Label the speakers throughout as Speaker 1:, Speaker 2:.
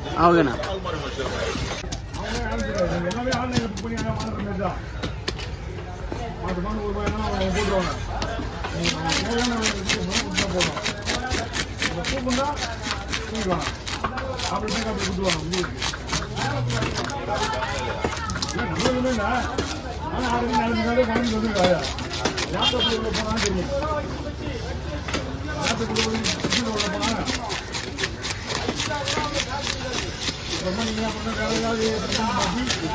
Speaker 1: ஆ ஓகேண்ணா
Speaker 2: எல்லாமே ஆன்லைன்ல புக் பண்ணி வாங்குற மாதிரி தான் மாட்டு மாடு ஒரு ரூபாய்னா அவங்க போட்டுருவாங்க நீங்க தேவையான இது கொடுத்தா போதும் இந்த கூப்பிட்டா தூக்கிடுவாங்க அப்படி போய் அப்படி கொடுத்துருவாங்க உங்களுக்கு இல்லை நல்லதுமே இல்லை ஆனால் ஆல்ரெடி நாலு நாளே வாங்கி வந்துருக்காங்க லேப்டாப் உள்ள போனால் தெரியும் லேப்டாப் உள்ள உள்ள போனால் ரொம்ப நீங்க என்ன பண்ண வேற ஏதாவது மாற்றி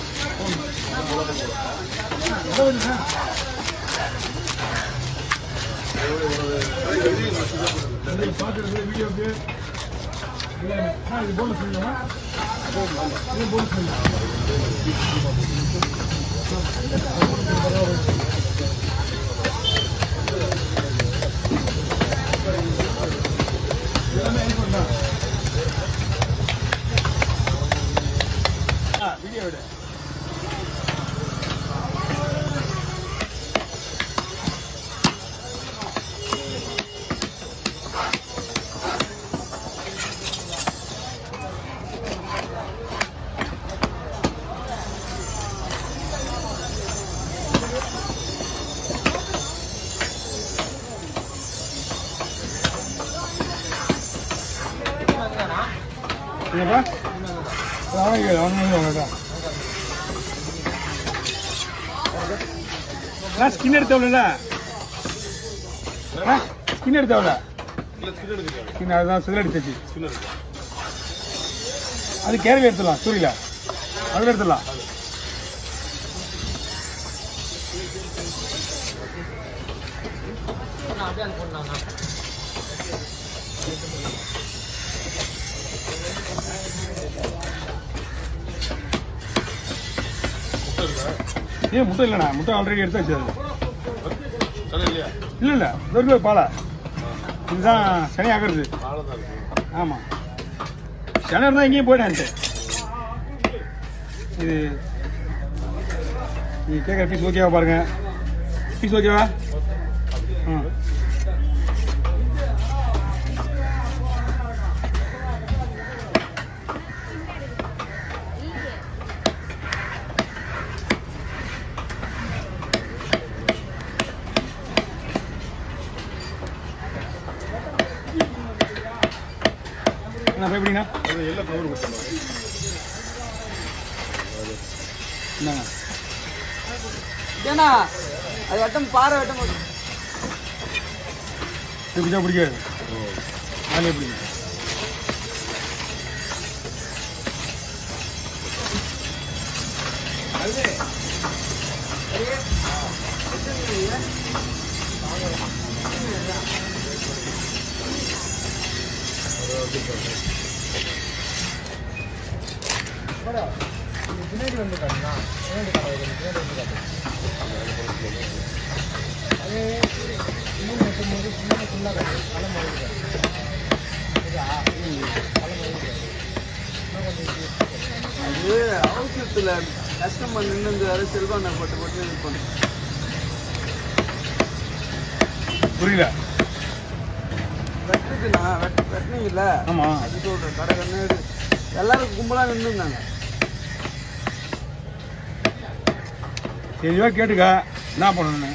Speaker 2: போகணும் பார்க்குறது வீடியோக்கு இது போனஸ் இல்லையா இது போனஸ் இல்லை எல்லாமே இது பண்ணா வீடியோ விட என்னப்பா அவனுக்கு அவனுக்கு அவனுக்கு நான் ஸ்கின் எடுத்தவள ஸ்கின் எடுத்தவள ஸ்கின் அதுதான் சிதல் எடுத்துச்சு அது கேரள எடுத்துடலாம் சூரியல அதில் எடுத்துடலாம் ஏன் முட்டை இல்லைண்ணா முட்டை ஆல்ரெடி எடுத்தாச்சு அது இல்லை இல்லை வெறும் பாலை இதுதான் சனி ஆகிறது ஆமாம் சனி இருந்தால் எங்கேயும் போயிட்டேன்ட்டு இது நீ கேட்குற பீஸ் ஓகேவா பாருங்க பீஸ் ஓகேவா ம் என்ன எப்படிண்ணா என்னங்க
Speaker 1: ஏண்ணா அது வெட்டம் பாறை வெட்டம் போது
Speaker 2: இது பிடிச்சா பிடிக்காது அதில் எப்படிங்க
Speaker 1: பின்னாடி வந்து காட்டுண்ணா பின்னாடி காட்டு பின்னாடி வந்து காட்டு அது மீன் வெட்டும் போது பின்னாடி ஃபுல்லாக காட்டு களை மாதிரி அது அவசரத்தில் கஸ்டமர் நின்று இந்த வேலை செல்வாண்ணா பட்டு பட்டு இது பண்ணு
Speaker 2: புரியல
Speaker 1: வெட்டுக்குண்ணா வெட் வெட்டினீங்கல்ல
Speaker 2: ஆமா.
Speaker 1: அது சொல்கிறேன் கடை கண்ணு எல்லாரும் கும்பலாக நின்றுருந்தாங்க
Speaker 2: தெளிவாக கேட்டுக்க என்ன பண்ணணும்னு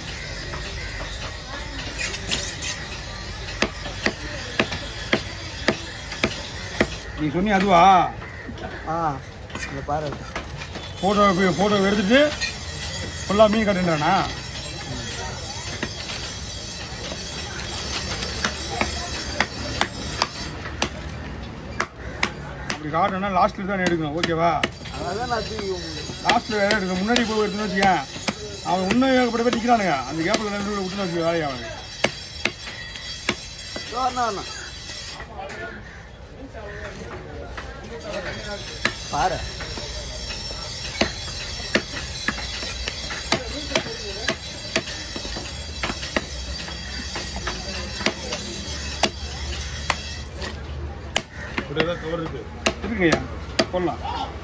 Speaker 2: நீ சொன்னி அதுவா
Speaker 1: ஆ இந்த பாரு
Speaker 2: ஃபோட்டோ ஃபோட்டோ எடுத்துட்டு ஃபுல்லாக மீன் கட்டுன்றானா அப்படி காட்டணும்னா லாஸ்ட்டில் தான் எடுக்கணும் ஓகேவா
Speaker 1: அதான் நான் தூக்கி உங்களுக்கு
Speaker 2: லாஸ்ட்டில் வேலை எடுக்க முன்னாடி போய் எடுத்துன்னு வச்சுக்கேன் அவன் இன்னும் ஏகப்பட்ட பேர் நிற்கிறானுங்க அந்த கேப்பில் ரெண்டு பேர் விட்டுன்னு வச்சுக்க வேலையை அவனுக்கு
Speaker 1: அண்ணா அண்ணா பாரு
Speaker 2: இருக்குங்கய்யா போடலாம்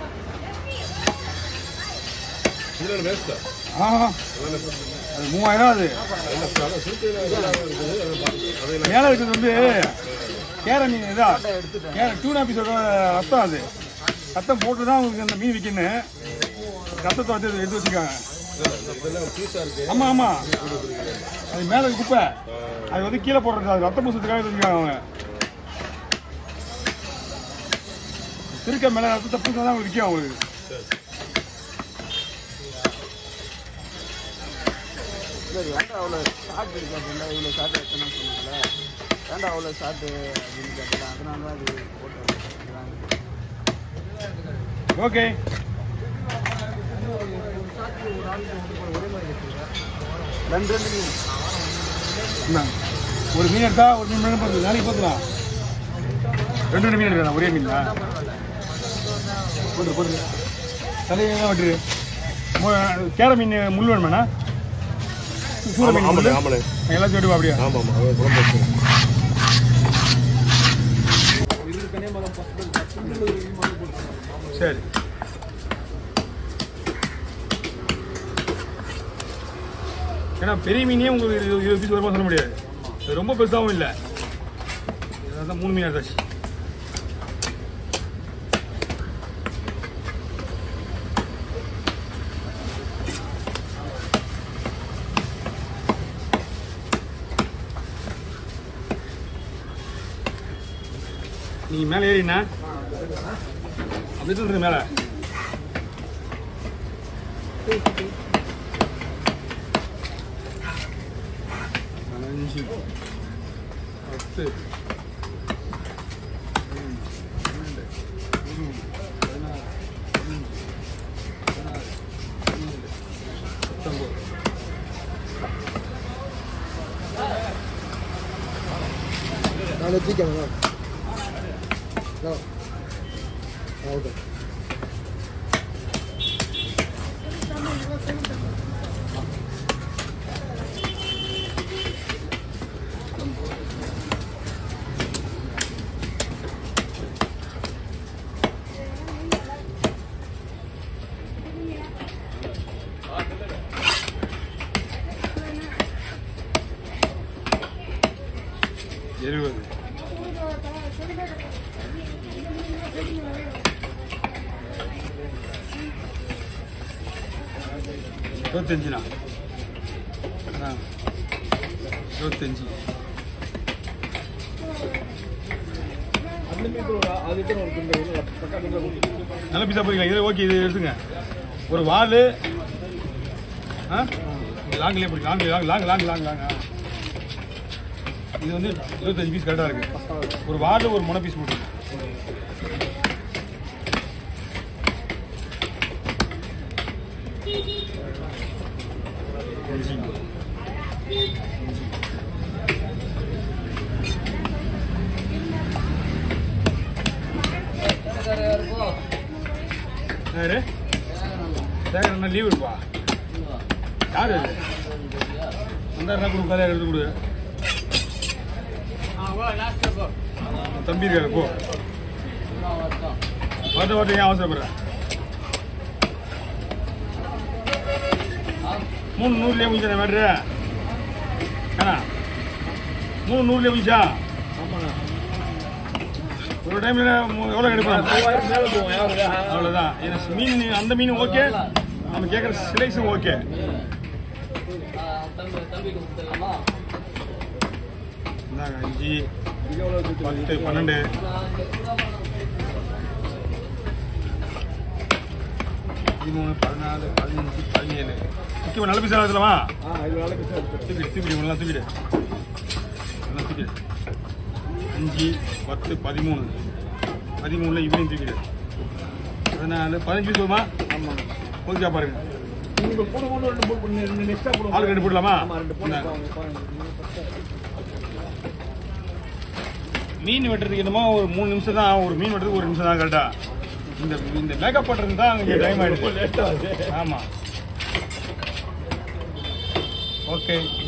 Speaker 2: ஆ அது மூவாயிரம் அது மேலே இருக்கிறது வந்து கேர மீன் இதா
Speaker 1: சாட்டை எடுத்துட்டேன்
Speaker 2: கேர டூனா பீஸோட ரத்தம் அது ரத்தம் போட்டு தான் உங்களுக்கு அந்த மீன் விற்கணும் ரத்தத்தை வச்சு எடுத்து வச்சுருக்காங்க ஆமா ஆமா அது மேல இருக்கு குப்பை அது வந்து கீழே போடுறது அது ரத்தம் பூசத்துக்காக எடுத்து வச்சிருக்காங்க அவங்க திருக்க மேல ரத்தத்தை பூசா தான் விற்கும் அவங்களுக்கு
Speaker 1: சரி ஏன்டா அவ்வளோ ஷார்ட் இருக்காதுல்ல இவ்வளோ ஷார்ட் எடுத்தேன்னு சொன்னாங்களே ஏன்டா அவ்வளோ ஷார்ட்டு அப்படின்னு கேட்டல அதனால தான் அது போட்டு வச்சிருக்காங்க.
Speaker 2: ஓகே
Speaker 1: ரெண்டு ரெண்டு மீன்
Speaker 2: இந்தாங்க. ஒரு மீன் எடுத்தா ஒரு மீன் மட்டும் பார்த்து நாளைக்கு பார்த்துக்கலாம் ரெண்டு ரெண்டு மீன் எடுக்கலாம் ஒரே மீன் போட்டு போட்டு தலையெல்லாம் வெட்டுரு மு- கேர மீன் முள் வேணுமாண்ணா சூர மீன் முள்ளு?
Speaker 3: ஆமாண்ணே
Speaker 2: எல்லாத்தையும் எடுப்பா அப்படியா
Speaker 3: ஆமாம் ஆமாம் அது குழம்பு வச்சு
Speaker 2: சரி ஏன்னா பெரிய மீனே உங்களுக்கு இருபது இருபது பீஸ் வருமா சொல்ல முடியாது இது ரொம்ப பெருசாகவும் இல்லை அதான் மூணு மீன் எடுத்தாச்சு நீ மேலே ஏறினா அப்படி சொல்றது மேலே அஞ்சு பத்து பதினஞ்சு, பன்னெண்டு, பதிமூணு, பதினாறு, பதினஞ்சு, பதினாறு, பதினேழு, பத்தொன்பது.
Speaker 3: நான் தூக்கணும் ஓகே
Speaker 2: இருபது இருபத்தஞ்சுண்ணா அண்ணா, இருபத்தஞ்சு நல்ல பீஸா போய்க்கலாம் இது ஓகே இது எடுத்துங்க ஒரு வால் ஆ லாங்லேயே பிடிக்கும் long long long long long long ஆ. இது வந்து இருபத்தஞ்சு பீஸ் கரெக்டாக இருக்கு ஒரு வார்டு ஒரு முனை பீஸ் போட்டு அஞ்சு. யாரு சேகர் அண்ணா லீவ் இருப்பா யாரு அது வந்தாருன்னா கொடுக்காத எடுத்து கொடு தம்பி இருக்காரு போ வரட்ட வரட்ட ஏன் அவசரப்படுற மூணு நூறுலயே முடிச்சா மேட்ரு ஏண்ணா மூணு நூறுலயே முடிச்சா ஒரு டைம்ல எவ்வளோ கிடைப்பாங்க அவ்வளோதான் ஏன்னா மீன் அந்த மீன் ஓகே நம்ம கேட்குற சிலைஸும் ஓகே இந்தாங்க அஞ்சு பத்து பன்னெண்டு பதிமூணு பதினாலு பதினஞ்சு பதினேழு முக்கியமாக நல்ல பீஸாக எடுத்துலாமா தூக்கிடு தூக்கிடு நல்லா தூக்கிடு நல்லா தூக்கிடு அஞ்சு பத்து பதிமூணு பதிமூணுல இவனையும் தூக்கிடு பதினாலு பதினஞ்சு பீஸ் வருமா ஓகே பாருங்க ஆளுக்கு ரெண்டு போடலாமா இந்தாங்க. மீன் வெட்டுறதுக்கு என்னமோ ஒரு மூணு நிமிஷம் தான் ஒரு மீன் வெட்டுறதுக்கு ஒரு நிமிஷம் தான் கரெக்டா இந்த இந்த மேக்கப் பண்றது தான் அங்கே டைம் ஆயிடுது ஆமா ஓகே